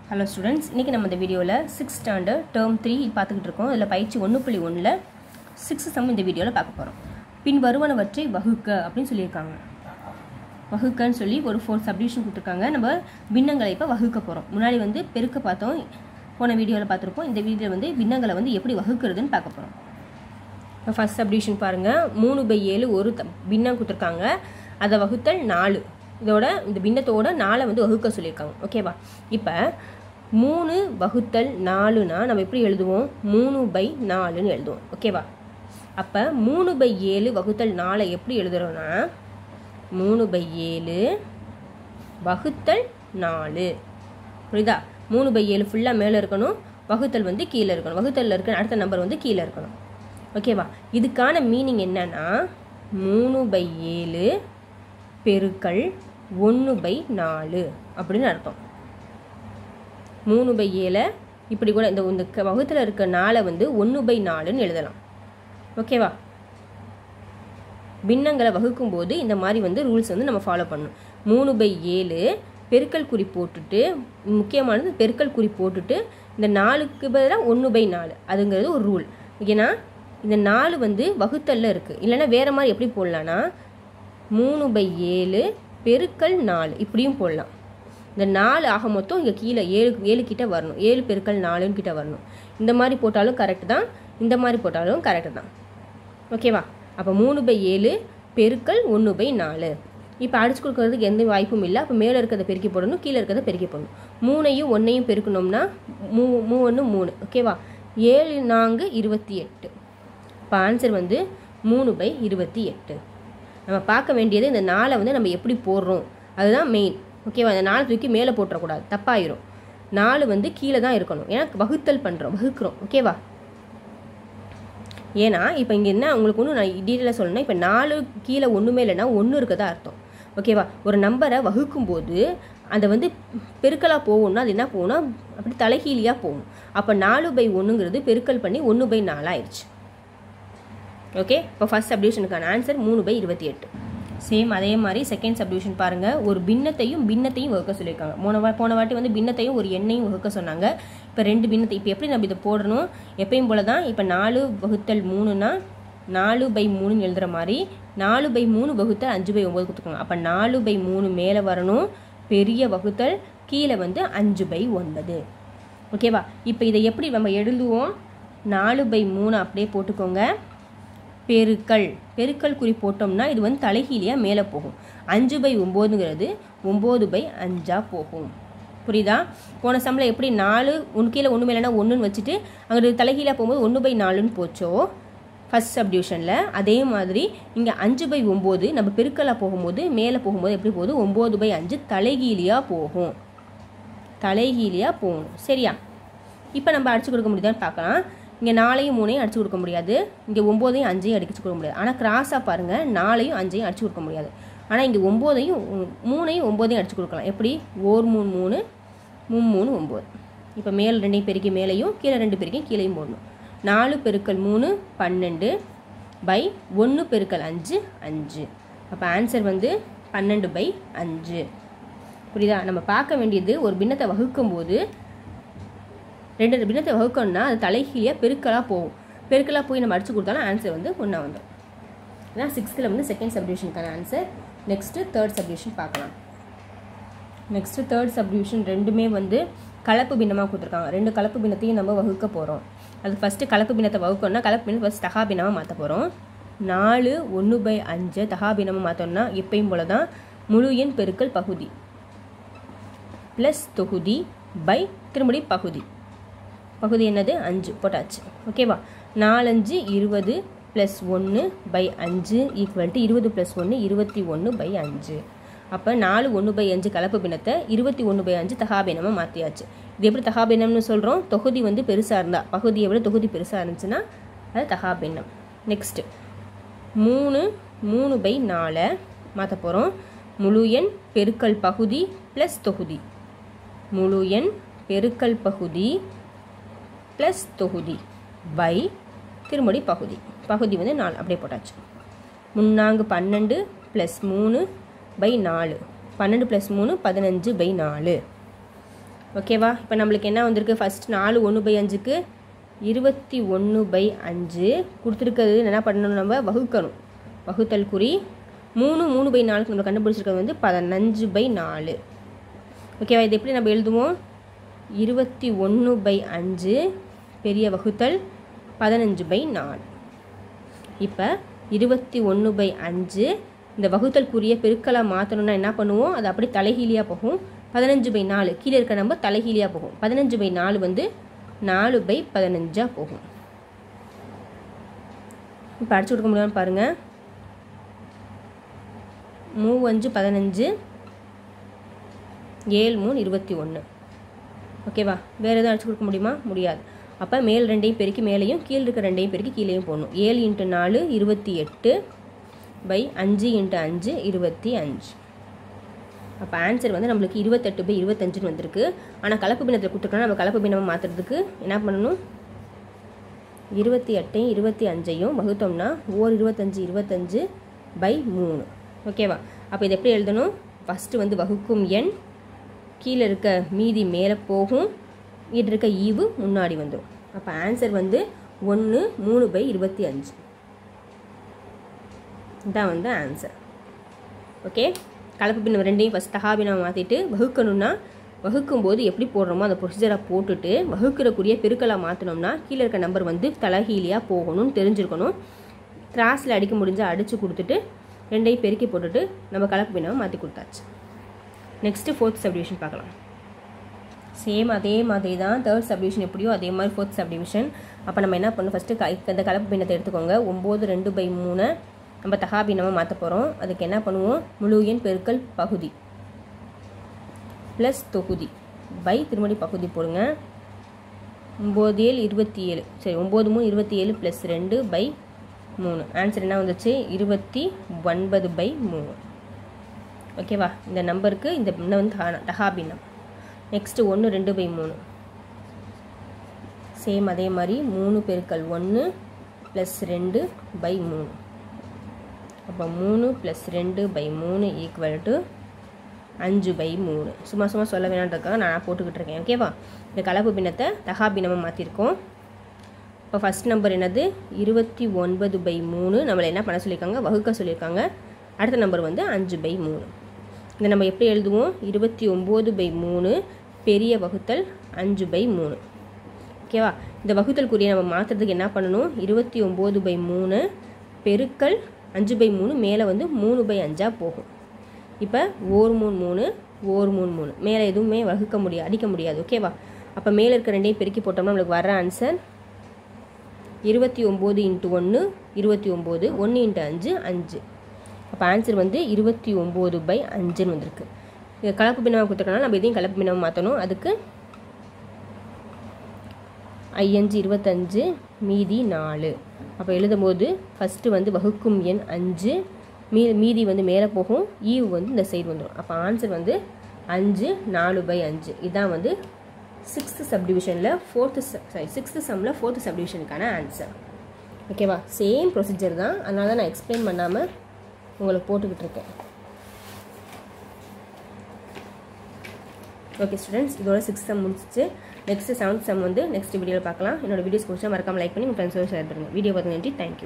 hello students இன்றைக்கி நம்ம இந்த வீடியோவில் சிக்ஸ் ஸ்டாண்டர்ட் டேர்ம் த்ரீ பார்த்துக்கிட்டு இருக்கோம் இதில் பயிற்சி ஒன்று புள்ளி ஒன்றில் சிக்ஸ் சம் இந்த வீடியோவில் பார்க்க போகிறோம் பின் வருவனவற்றை வகுக்க அப்படின்னு சொல்லியிருக்காங்க வகுக்கன்னு சொல்லி ஒரு ஃபோர் சப்டிவிஷன் கொடுத்துருக்காங்க நம்ம பின்னங்களை இப்போ வகுக்க போகிறோம் முன்னாடி வந்து பெருக்க பார்த்தோம் போன வீடியோவில் பார்த்துருப்போம் இந்த வீடியோவில் வந்து பின்னங்களை வந்து எப்படி வகுக்கிறதுன்னு பார்க்க போகிறோம் இப்போ ஃபஸ்ட் சப்டிவிஷன் பாருங்கள் மூணு பை ஏழு ஒரு த பின்னம் கொடுத்துருக்காங்க அதை வகுத்தல் நாலு இதோட இந்த பின்னத்தோட நாலை வந்து வகுக்க சொல்லியிருக்காங்க ஓகேவா இப்போ மூணு வகுத்தல் நாலுனா நம்ம எப்படி எழுதுவோம் மூணு பை நாலுன்னு எழுதுவோம் ஓகேவா அப்போ மூணு பை ஏழு வகுத்தல் நாலை எப்படி எழுதுறோன்னா மூணு பை ஏழு வகுத்தல் நாலு புரியுதா மூணு பை ஏழு ஃபுல்லாக மேலே இருக்கணும் வகுத்தல் வந்து கீழே இருக்கணும் வகுத்தலில் இருக்க அடுத்த நம்பர் வந்து கீழே இருக்கணும் ஓகேவா இதுக்கான மீனிங் என்னன்னா மூணு பை ஏழு பெருக்கல் ஒன்று பை நாலு அப்படின்னு அர்த்தம் மூணு பை ஏழை இப்படி கூட இந்த இந்த க- வகுத்துல இருக்க நாளை வந்து ஒன்று பை நாலுன்னு எழுதலாம் ஓகேவா பின்னங்களை வகுக்கும்போது இந்த மாதிரி வந்து ரூல்ஸ் வந்து நம்ம ஃபாலோ பண்ணணும் மூணு பை ஏழு பெருக்கல் குறி போட்டுட்டு முக்கியமானது பெருக்கல் குறி போட்டுட்டு இந்த நாலுக்கு பதிலாக ஒன்று பை நாலு அதுங்கிறது ஒரு ரூல் ஏன்னா இந்த நாலு வந்து வகுத்தல்ல இருக்குது இல்லைன்னா வேறு மாதிரி எப்படி போடலான்னா மூணு பை ஏழு பெருக்கல் நாலு இப்படியும் போடலாம் இந்த நாலு ஆக மொத்தம் இங்கே கீழே ஏழு ஏழு கிட்ட வரணும் ஏழு பெருக்கல் நாலுன்னு கிட்ட வரணும் இந்த மாதிரி போட்டாலும் கரெக்ட் தான் இந்த மாதிரி போட்டாலும் கரெக்டு தான் ஓகேவா அப்போ மூணு பை ஏழு பெருக்கல் ஒன்று பை நாலு இப்போ அடிச்சு கொடுக்கறதுக்கு எந்த வாய்ப்பும் இல்லை அப்போ மேலே இருக்கிறத பெருக்கி போடணும் கீழே இருக்கிறத பெருக்கி போடணும் மூணையும் ஒன்றையும் பெருக்கணும்னா மூ மூ ஒன்று மூணு ஓகேவா ஏழு நான்கு இருபத்தி எட்டு இப்போ ஆன்சர் வந்து மூணு பை இருபத்தி எட்டு நம்ம பார்க்க வேண்டியது இந்த நாளை வந்து நம்ம எப்படி போடுறோம் அதுதான் மெயின் ஓகேவா அந்த நாளை தூக்கி மேலே போட்டுறக்கூடாது தப்பாயிரும் நாலு வந்து கீழே தான் இருக்கணும் ஏன்னா வகுத்தல் பண்ணுறோம் வகுக்கிறோம் ஓகேவா ஏன்னா இப்போ இங்கே என்ன உங்களுக்கு ஒன்று நான் டீட்டெயிலாக சொல்லணும்னா இப்போ நாலு கீழே ஒன்றுமே இல்லைன்னா ஒன்று இருக்கதா அர்த்தம் ஓகேவா ஒரு நம்பரை வகுக்கும்போது அதை வந்து பெருக்கலாக போகணும்னா அது என்ன போகணும் அப்படி தலைகீழியாக போகணும் அப்போ நாலு பை ஒன்றுங்கிறது பெருக்கல் பண்ணி ஒன்று பை நாலாயிருச்சு ஓகே இப்போ ஃபர்ஸ்ட் சப்டிவிஷனுக்கான ஆன்சர் மூணு பை இருபத்தி எட்டு சேம் அதே மாதிரி செகண்ட் சப்டிவிஷன் பாருங்கள் ஒரு பின்னத்தையும் பின்னத்தையும் வகுக்க சொல்லியிருக்காங்க போன வா போன வாட்டி வந்து பின்னத்தையும் ஒரு எண்ணையும் வகுக்க சொன்னாங்க இப்போ ரெண்டு பின்னத்தை இப்போ எப்படி நம்ம இதை போடணும் எப்பயும் போல தான் இப்போ நாலு வகுத்தல் மூணுனா நாலு பை மூணுன்னு எழுதுகிற மாதிரி நாலு பை மூணு வகுத்தல் அஞ்சு பை ஒம்பது கொடுத்துருக்காங்க அப்போ நாலு பை மூணு மேலே வரணும் பெரிய வகுத்தல் கீழே வந்து அஞ்சு பை ஒன்பது ஓகேவா இப்போ இதை எப்படி நம்ம எழுதுவோம் நாலு பை மூணு அப்படியே போட்டுக்கோங்க பெருக்கல் பெருக்கல் குறி போட்டோம்னா இது வந்து தலைகீழியாக மேலே போகும் அஞ்சு பை ஒம்போதுங்கிறது ஒம்பது பை அஞ்சா போகும் புரியுதா போன சம்மில் எப்படி நாலு ஒன்று கீழே ஒன்று மேலேனா ஒன்றுன்னு வச்சுட்டு அங்கே தலைகீழாக போகும்போது ஒன்று பை நாலுன்னு போச்சோ ஃபஸ்ட் சப்டிவிஷனில் அதே மாதிரி இங்கே அஞ்சு பை ஒம்பது நம்ம பெருக்கலாக போகும்போது மேலே போகும்போது எப்படி போகுது ஒம்பது பை அஞ்சு தலைகீழியாக போகும் தலைகீழியாக போகணும் சரியா இப்போ நம்ம அடிச்சு கொடுக்க முடியுதான்னு பார்க்கலாம் இங்கே நாலையும் மூணையும் அடிச்சு கொடுக்க முடியாது இங்கே ஒம்போதையும் அஞ்சையும் அடிச்சு கொடுக்க முடியாது ஆனால் கிராஸாக பாருங்கள் நாலையும் அஞ்சையும் அடிச்சு கொடுக்க முடியாது ஆனால் இங்கே ஒம்போதையும் உ- மூணையும் ஒம்போதையும் அடிச்சு கொடுக்கலாம் எப்படி ஓர் மூணு மூணு மூணு மூணு ஒம்பது இப்போ மேல் ரெண்டையும் பெருக்கி மேலேயும் கீழே ரெண்டு பெருக்கையும் கீழேயும் போடணும் நாலு பெருக்கல் மூணு பன்னெண்டு பை ஒன்று பெருக்கல் அஞ்சு அஞ்சு அப்போ ஆன்சர் வந்து பன்னெண்டு பை அஞ்சு புரியுதா நம்ம பார்க்க வேண்டியது ஒரு பின்னத்தை வகுக்கும்போது ரெண்டு பின்னத்தை வகுக்கணும்னா அது தலைகீழியாக பெருக்கலாக போகும் பெருக்கலாக போய் நம்ம அடிச்சு கொடுத்தாலும் ஆன்சர் வந்து ஒன்றா வந்துடும் இதான் சிக்ஸ்த்தில் வந்து செகண்ட் சப்டிவிஷனுக்கான ஆன்சர் நெக்ஸ்ட்டு தேர்ட் சப்டிவிஷன் பார்க்கலாம் நெக்ஸ்ட்டு தேர்ட் சப்டிவிஷன் ரெண்டுமே வந்து கலப்பு பின்னமாக கொடுத்துருக்காங்க ரெண்டு கலப்பு பின்னத்தையும் நம்ம வகுக்க போகிறோம் அது ஃபஸ்ட்டு கலப்பு பின்னத்தை வகுக்கணும்னா கலப்பு பின்னம் ஃபஸ்ட் தகா பின்னமாக மாற்ற போகிறோம் நாலு ஒன்று பை அஞ்சு தகா பின்னமாக மாற்றோம்னா எப்பயும் போல தான் முழு எண் பெருக்கல் பகுதி ப்ளஸ் தொகுதி பை திரும்படி பகுதி பகுதி என்னது அஞ்சு போட்டாச்சு ஓகேவா நாலஞ்சு இருபது ப்ளஸ் ஒன்று பை அஞ்சு ஈக்குவல் டு இருபது ப்ளஸ் ஒன்று இருபத்தி ஒன்று பை அஞ்சு அப்போ நாலு ஒன்று பை அஞ்சு கலப்பு பின்னத்தை இருபத்தி ஒன்று பை அஞ்சு தகாபினமாக மாற்றியாச்சு இது எப்படி தகாபினம்னு சொல்கிறோம் தொகுதி வந்து பெருசாக இருந்தால் பகுதியை விட தொகுதி பெருசாக இருந்துச்சுன்னா அது தகாபின்னம் நெக்ஸ்ட்டு மூணு மூணு பை நாலை மாற்ற போகிறோம் முழு எண் பெருக்கல் பகுதி ப்ளஸ் தொகுதி முழு எண் பெருக்கல் பகுதி ப்ளஸ் தொகுதி பை திருமடி பகுதி பகுதி வந்து நாலு அப்படியே போட்டாச்சு முன்னாங்கு பன்னெண்டு ப்ளஸ் மூணு பை நாலு பன்னெண்டு ப்ளஸ் மூணு பதினஞ்சு பை நாலு ஓகேவா இப்போ நம்மளுக்கு என்ன வந்திருக்கு ஃபஸ்ட் நாலு ஒன்று பை அஞ்சுக்கு இருபத்தி ஒன்று பை அஞ்சு கொடுத்துருக்கிறது என்ன பண்ணணும் நம்ம வகுக்கணும் வகுத்தல் குறி மூணு மூணு பை நாலுக்கு நம்ம கண்டுபிடிச்சிருக்கிறது வந்து பதினஞ்சு பை நாலு ஓகேவா இது எப்படி நம்ம எழுதுவோம் இருபத்தி ஒன்று பை அஞ்சு பெரிய வகுத்தல் பதினஞ்சு பை நாலு இப்போ இருபத்தி ஒன்று பை அஞ்சு இந்த வகுத்தல் குறிய பெருக்கலாக மாற்றணும்னா என்ன பண்ணுவோம் அது அப்படி தலைகீழியாக போகும் பதினஞ்சு பை நாலு கீழே இருக்க நம்பர் தலைகீழியாக போகும் பதினஞ்சு பை நாலு வந்து நாலு பை பதினஞ்சாக போகும் இப்போ அடிச்சு கொடுக்க முடியும்னு பாருங்கள் மூவஞ்சு பதினஞ்சு ஏழு மூணு இருபத்தி ஒன்று ஓகேவா வேறு எதுவும் அடிச்சு கொடுக்க முடியுமா முடியாது அப்போ மேல் ரெண்டையும் பெருக்கி மேலேயும் கீழே இருக்க ரெண்டையும் பெருக்கி கீழேயும் போடணும் ஏழு இன்ட்டு நாலு இருபத்தி எட்டு பை அஞ்சு இன்ட்டு அஞ்சு இருபத்தி அஞ்சு அப்போ ஆன்சர் வந்து நம்மளுக்கு இருபத்தெட்டு பை இருபத்தஞ்சுன்னு வந்திருக்கு ஆனால் கலப்பு பின்னத்தில் கொடுத்துருக்கோன்னா நம்ம கலப்பு பின்னமாக மாற்றுறதுக்கு என்ன பண்ணணும் இருபத்தி எட்டையும் இருபத்தி அஞ்சையும் வகுத்தோம்னா ஓர் இருபத்தஞ்சு இருபத்தஞ்சு பை மூணு ஓகேவா அப்போ இதை எப்படி எழுதணும் ஃபஸ்ட்டு வந்து வகுக்கும் எண் கீழே இருக்க மீதி மேலே போகும் இதில் இருக்க ஈவு முன்னாடி வந்துடும் அப்போ ஆன்சர் வந்து ஒன்று மூணு பை இருபத்தி அஞ்சு இதான் வந்து ஆன்சர் ஓகே கலப்பு பின்னம் ரெண்டையும் ஃபஸ்ட் தகாபினம் மாற்றிட்டு வகுக்கணும்னா வகுக்கும்போது எப்படி போடுறோமோ அந்த ப்ரொசீஜரை போட்டுட்டு வகுக்கிறக்கூடிய பெருக்கலாக மாற்றினோம்னா கீழே இருக்க நம்பர் வந்து தலகீழியாக போகணும்னு தெரிஞ்சிருக்கணும் கிராஸில் அடிக்க முடிஞ்சால் அடித்து கொடுத்துட்டு ரெண்டையும் பெருக்கி போட்டுட்டு நம்ம கலப்பு பின்னவை மாற்றி கொடுத்தாச்சு நெக்ஸ்ட்டு ஃபோர்த் சப்டிவிஷன் பார்க்கலாம் சேம் அதே மாதிரி தான் தேர்ட் சப்டிவிஷன் எப்படியோ அதே மாதிரி ஃபோர்த் சப்டிவிஷன் அப்போ நம்ம என்ன பண்ணணும் ஃபஸ்ட்டு க இந்த கலப்பு பின்னத்தை எடுத்துக்கோங்க ஒம்பது ரெண்டு பை மூணு நம்ம தகாபின்னமாக மாற்ற போகிறோம் அதுக்கு என்ன பண்ணுவோம் முழு எண் பெருக்கல் பகுதி ப்ளஸ் தொகுதி பை திருமணி பகுதி போடுங்க ஒம்பது ஏழு இருபத்தி ஏழு சரி ஒம்பது மூணு இருபத்தி ஏழு ப்ளஸ் ரெண்டு பை மூணு ஆன்சர் என்ன வந்துச்சு இருபத்தி ஒன்பது பை மூணு ஓகேவா இந்த நம்பருக்கு இந்த பின்னம் வந்து தகா- தகாபின்னம் நெக்ஸ்ட்டு ஒன்று ரெண்டு பை மூணு சேம் அதே மாதிரி மூணு பெருக்கல் ஒன்று ப்ளஸ் ரெண்டு பை மூணு அப்போ மூணு ப்ளஸ் ரெண்டு பை மூணு ஈக்குவல் டு அஞ்சு பை மூணு சும்மா சும்மா சொல்ல வேணான்றதுக்காக நான் போட்டுக்கிட்டு இருக்கேன் ஓகேவா இந்த கலப்பு பின்னத்தை தகா பின்னமாக மாற்றிருக்கோம் இப்போ ஃபஸ்ட் நம்பர் என்னது இருபத்தி ஒன்பது பை மூணு நம்மளை என்ன பண்ண சொல்லியிருக்காங்க வகுக்க சொல்லியிருக்காங்க அடுத்த நம்பர் வந்து அஞ்சு பை மூணு இதை நம்ம எப்படி எழுதுவோம் இருபத்தி ஒம்பது பை மூணு பெரிய வகுத்தல் அஞ்சு பை மூணு ஓகேவா இந்த வகுத்தல் குறியை நம்ம மாற்றுறதுக்கு என்ன பண்ணணும் இருபத்தி ஒம்பது பை மூணு பெருக்கல் அஞ்சு பை மூணு மேலே வந்து மூணு பை அஞ்சாக போகும் இப்போ ஓர் மூணு மூணு ஓர் மூணு மூணு மேலே எதுவுமே வகுக்க முடியாது அடிக்க முடியாது ஓகேவா அப்போ மேலே இருக்க ரெண்டையும் பெருக்கி போட்டோம்னா நம்மளுக்கு வர ஆன்சர் இருபத்தி ஒம்பது இன்ட்டு ஒன்று இருபத்தி ஒம்பது ஒன்று இன்ட்டு அஞ்சு அஞ்சு அப்போ ஆன்சர் வந்து இருபத்தி ஒம்பது பை அஞ்சுன்னு வந்திருக்கு இது கலப்பு பின்னமாக கொடுத்துருக்கனால நம்ம இதையும் கலப்பு பின்னமாக மாற்றணும் அதுக்கு ஐயஞ்சு இருபத்தஞ்சு மீதி நாலு அப்போ எழுதும்போது ஃபஸ்ட்டு வந்து வகுக்கும் எண் அஞ்சு மீ மீதி வந்து மேலே போகும் ஈவு வந்து இந்த சைடு வந்துடும் அப்போ ஆன்சர் வந்து அஞ்சு நாலு பை அஞ்சு இதான் வந்து சிக்ஸ்த்து சப்டிவிஷனில் ஃபோர்த்து சாரி சிக்ஸ்த்து சம்மில் ஃபோர்த்து சப்டிவிஷனுக்கான ஆன்சர் ஓகேவா சேம் ப்ரொசீஜர் தான் அதனால தான் நான் எக்ஸ்பிளைன் பண்ணாமல் உங்களுக்கு போட்டுக்கிட்டு இருக்கேன் ஓகே ஸ்டூடெண்ட்ஸ் இதோட சிக்ஸ் சம் முடிச்சிச்சு நெக்ஸ்ட் செவன்த் சம் வந்து நெக்ஸ்ட் வீடியோவில் பார்க்கலாம் என்னோட வீடியோஸ் பிடிச்சா மறக்காம லைக் பண்ணி உங்கள் ஃப்ரெண்ட்ஸோட ஷேர் பண்ணுங்கள் வீடியோ பார்த்து நன்றி தேங்க்யூ